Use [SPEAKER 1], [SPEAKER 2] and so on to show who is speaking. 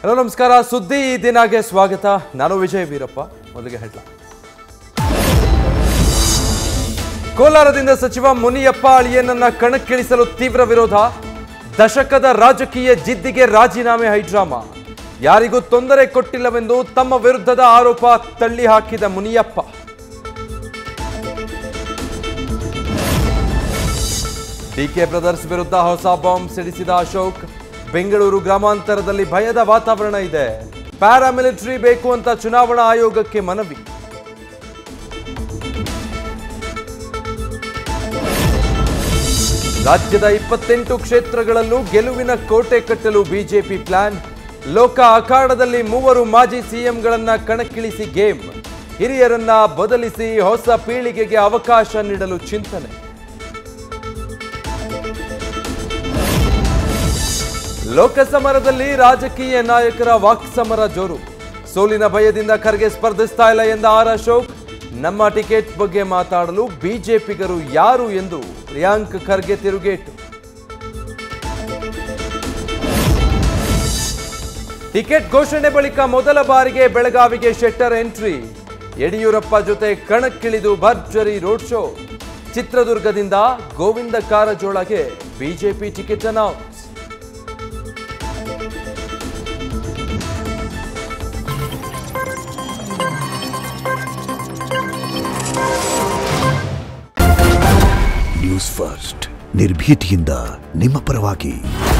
[SPEAKER 1] hello ನಮಸ್ಕಾರ ಸುದ್ದಿ ಈ ದಿನಾಗೆ ಸ್ವಾಗತ ನಾನು ವಿಜಯ್ ವೀರಪ್ಪ ಮೊದಲಿಗೆ ಹೆಡ್ಲ ಕೋಲಾರದಿಂದ ಸಚಿವ ಮುನಿಯಪ್ಪ ಅಳಿಯನನ್ನ ಕಣಕ್ಕಿಳಿಸಲು ತೀವ್ರ ವಿರೋಧ ದಶಕದ ರಾಜಕೀಯ ಜಿದ್ದಿಗೆ ರಾಜೀನಾಮೆ ಹೈಡ್ರಾಮಾ ಯಾರಿಗೂ ತೊಂದರೆ ಕೊಟ್ಟಿಲ್ಲವೆಂದು ತಮ್ಮ ವಿರುದ್ಧದ ಆರೋಪ ತಳ್ಳಿ ಹಾಕಿದ ಮುನಿಯಪ್ಪ ಡಿಕೆ ಬ್ರದರ್ಸ್ ವಿರುದ್ಧ ಹೊಸ ಬಾಂಬ್ ಸಿಡಿಸಿದ ಅಶೋಕ್ ಬೆಂಗಳೂರು ಗ್ರಾಮಾಂತರದಲ್ಲಿ ಭಯದ ವಾತಾವರಣ ಇದೆ ಪ್ಯಾರಾಮಿಲಿಟರಿ ಬೇಕು ಅಂತ ಚುನಾವಣಾ ಆಯೋಗಕ್ಕೆ ಮನವಿ ರಾಜ್ಯದ ಇಪ್ಪತ್ತೆಂಟು ಕ್ಷೇತ್ರಗಳಲ್ಲೂ ಗೆಲುವಿನ ಕೋಟೆ ಕಟ್ಟಲು ಬಿಜೆಪಿ ಪ್ಲಾನ್ ಲೋಕ ಅಖಾಡದಲ್ಲಿ ಮೂವರು ಮಾಜಿ ಸಿಎಂಗಳನ್ನ ಕಣಕ್ಕಿಳಿಸಿ ಗೇಮ್ ಹಿರಿಯರನ್ನ ಬದಲಿಸಿ ಹೊಸ ಪೀಳಿಗೆಗೆ ಅವಕಾಶ ನೀಡಲು ಚಿಂತನೆ ಲೋಕಸಮರದಲ್ಲಿ ರಾಜಕೀಯ ನಾಯಕರ ವಾಕ್ಸಮರ ಜೋರು ಸೋಲಿನ ಭಯದಿಂದ ಖರ್ಗೆ ಸ್ಪರ್ಧಿಸ್ತಾ ಇಲ್ಲ ಎಂದ ಆರ್ ಅಶೋಕ್ ನಮ್ಮ ಟಿಕೆಟ್ ಬಗ್ಗೆ ಮಾತಾಡಲು ಬಿಜೆಪಿಗರು ಯಾರು ಎಂದು ಪ್ರಿಯಾಂಕ್ ಖರ್ಗೆ ತಿರುಗೇಟು ಟಿಕೆಟ್ ಘೋಷಣೆ ಬಳಿಕ ಮೊದಲ ಬಾರಿಗೆ ಬೆಳಗಾವಿಗೆ ಶೆಟ್ಟರ್ ಎಂಟ್ರಿ ಯಡಿಯೂರಪ್ಪ ಜೊತೆ ಕಣಕ್ಕಿಳಿದು ಭರ್ಜರಿ ರೋಡ್ ಶೋ ಚಿತ್ರದುರ್ಗದಿಂದ ಗೋವಿಂದ ಕಾರಜೋಳಗೆ BJP ticket announce
[SPEAKER 2] news first ನಿರ್ಭೀತಿಯಿಂದ ನಿಮ್ಮ ಪರವಾಗಿ